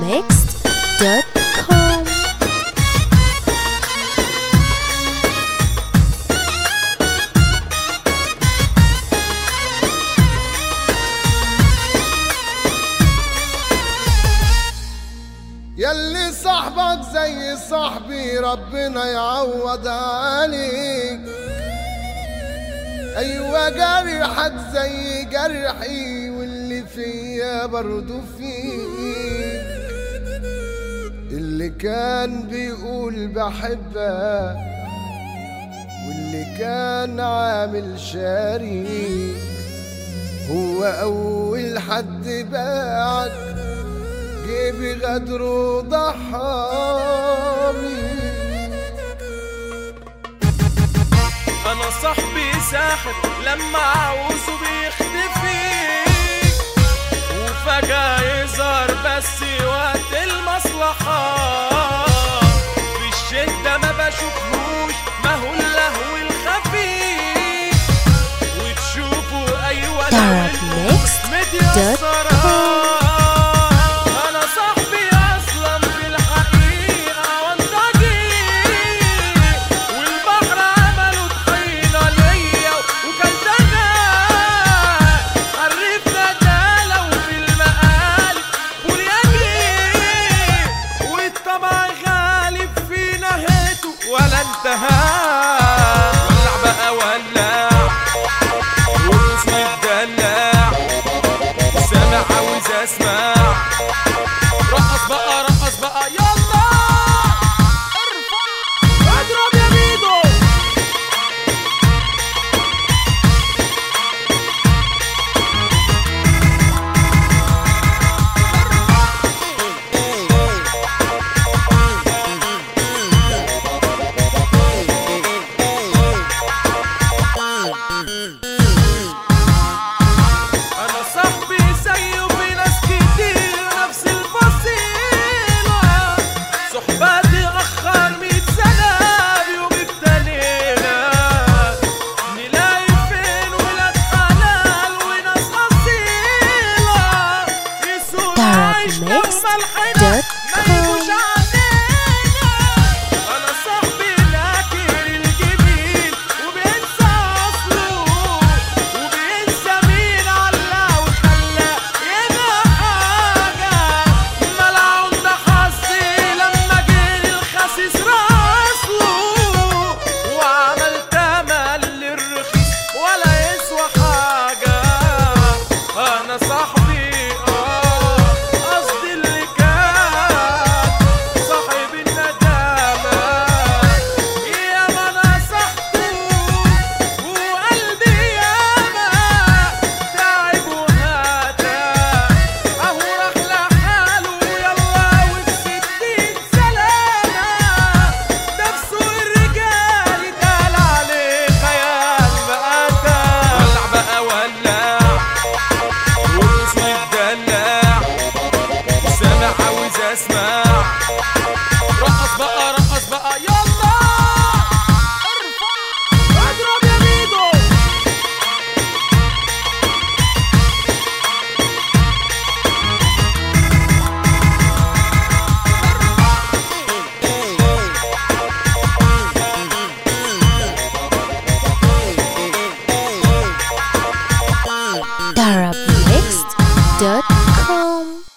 arabmixed.com يلي صاحبك زي صاحبي ربنا يعوض عليك ايوه جرحك زي جرحي واللي فيا برضو فيك اللي كان بيقول بحبك واللي كان عامل شريك هو اول حد باعك جيبي غدر وضحامي انا صاحبي ساحر لما عاوزه بيختفي وفجأة يظهر بس وقت المصلحة في الشدة ما بشوفهوش ما هو اللهو الخفي وتشوفوا ايوه لو Arabmixed متيسرة انا صاحبي اصلا في الحقيقة وانتجي والبحر عملوا طحينة ليا وكلتها عرفنا ده لو في المقالب ورياجي والطبع غالب في نهايته ولا انتهى ولع بقى ولع والاسم الدلع سامع عاوز اسمع رقص بقى رقص بقى يلا ارفع اضرب يا ميدو انا صاحبي زيه في ناس كتير نفس الفصيلة صحباتي اخر مية سنة بيوم ابتلينا نلاقي فين ولاد حلال وناس اصيلة يسوق عيش وملحنا ما يجوش علينا انا صاحبي لاكر الجميل وبينسى اصله وبينسى مين علاه وخلاه يبقى حاجه ملعون ده حظي لما جه الخسيس راسله وعمل تمل للرخيص ولا يسوى حاجه انا صاحبي اه قصدي اللي كان صاحب الندامة ياما نصحته وقلبي ياما تعب وهدى اهو راح لحاله يلا وبستين سلامة نفسه الرجال اتقال عليه خيال بقى ولع بقى ولع والاسم الدلع سامع عاوز اسمع رقص بقى رقص بقى يلا ارفع اضرب يا ميدو arabmixed.com